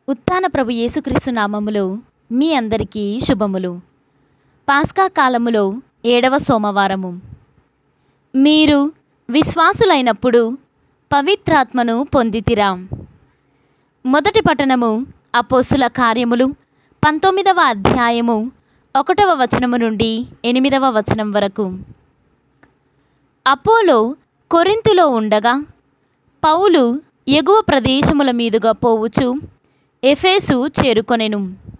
ఉత్తాన ప్రభు యేసుక్రీస్తు నామములో మీ అందరికీ శుభములు పాస్కా కాలములో ఏడవ సోమవారము మీరు విశ్వాసులైనప్పుడు పవిత్రాత్మను పొందితిరా మొదటి పట్టణము అపోసుల కార్యములు పంతొమ్మిదవ అధ్యాయము ఒకటవ వచనము నుండి ఎనిమిదవ వచనం వరకు అపోలో కొరింతులో ఉండగా పౌలు ఎగువ ప్రదేశముల మీదుగా పోవుచు ఎఫేసు చేరుకొనెను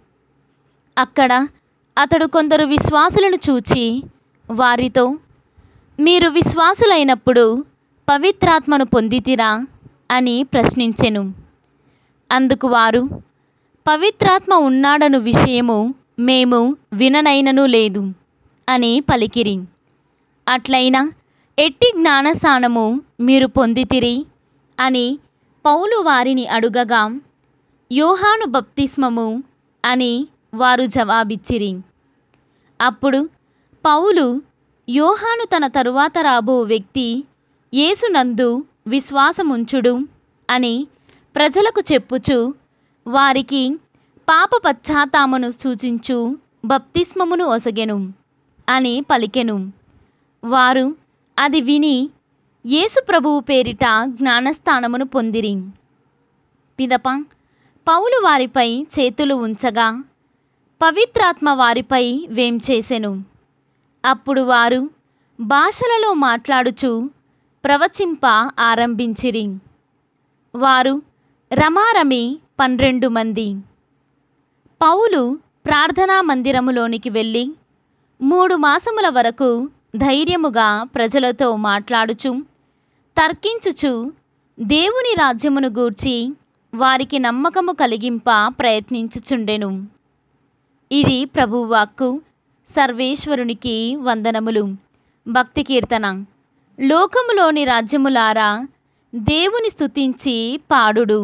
అక్కడ అతడు కొందరు విశ్వాసులను చూచి వారితో మీరు విశ్వాసులైనప్పుడు పవిత్రాత్మను పొందితిరా అని ప్రశ్నించెను అందుకు వారు పవిత్రాత్మ ఉన్నాడను విషయము మేము విననైనను లేదు అని పలికిరి అట్లయినా ఎట్టి జ్ఞానసానము మీరు పొందితిరి అని పౌలు వారిని అడుగగా యోహాను బప్తిస్మము అని వారు జవాబిచ్చిరి అప్పుడు పౌలు యోహాను తన తరువాత రాబో వ్యక్తి యేసునందు విశ్వాసముంచుడు అని ప్రజలకు చెప్పుచు వారికి పాప పశ్చాత్తామును సూచించు బప్తిస్మమును ఒసగెను అని పలికెను వారు అది విని యేసు ప్రభువు పేరిట జ్ఞానస్థానమును పొందిరి పిదప పౌలు వారిపై చేతులు ఉంచగా పవిత్రాత్మ వారిపై వేం చేసెను అప్పుడు వారు భాషలలో మాట్లాడుచు ప్రవచింప ఆరంభించిరి వారు రమారమి పన్నెండు మంది పౌలు ప్రార్థనా మందిరములోనికి వెళ్ళి మూడు మాసముల వరకు ధైర్యముగా ప్రజలతో మాట్లాడుచు తర్కించుచు దేవుని రాజ్యమును గూర్చి వారికి నమ్మకము కలిగింప ప్రయత్నించుచుండెను ఇది ప్రభువాక్కు సర్వేశ్వరునికి వందనములు భక్తి కీర్తన లోకములోని రాజ్యములారా దేవుని స్తుతించి పాడుడు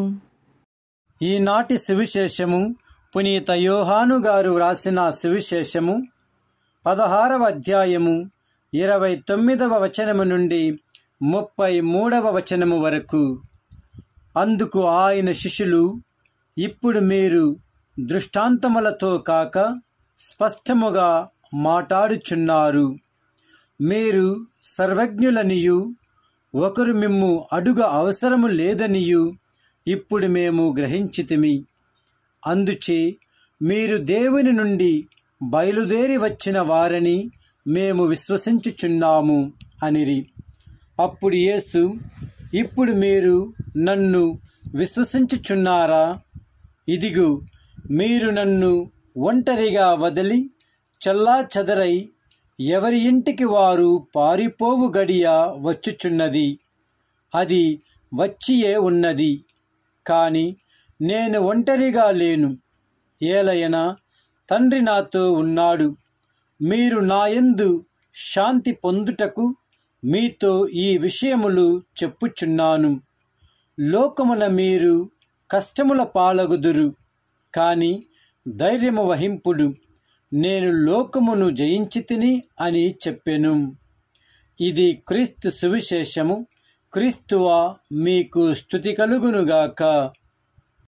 ఈనాటి సువిశేషము పునీత యోహాను గారు వ్రాసిన సువిశేషము పదహారవ అధ్యాయము ఇరవై తొమ్మిదవ వచనము నుండి ముప్పై మూడవ వచనము వరకు అందుకు ఆయన శిష్యులు ఇప్పుడు మీరు దృష్టాంతములతో కాక స్పష్టముగా మాటాడుచున్నారు మీరు సర్వజ్ఞులనియు ఒకరు మిమ్ము అడుగ అవసరము లేదనియు ఇప్పుడు మేము గ్రహించితిమి అందుచే మీరు దేవుని నుండి బయలుదేరి వచ్చిన వారని మేము విశ్వసించుచున్నాము అనిరి అప్పుడు యేసు ఇప్పుడు మీరు నన్ను విశ్వసించుచున్నారా ఇదిగు మీరు నన్ను ఒంటరిగా వదిలి చల్లా చెదరై ఎవరి ఇంటికి వారు పారిపోవు గడియ వచ్చుచున్నది అది వచ్చియే ఉన్నది కాని నేను ఒంటరిగా లేను ఏలయనా తండ్రి నాతో ఉన్నాడు మీరు నాయందు శాంతి పొందుటకు మీతో ఈ విషయములు చెప్పుచున్నాను లోకమున మీరు కష్టముల పాలగుదురు కాని ధైర్యము వహింపుడు నేను లోకమును జయించి తిని అని చెప్పెను ఇది క్రీస్తు సువిశేషము క్రీస్తువా మీకు స్థుతి కలుగునుగాక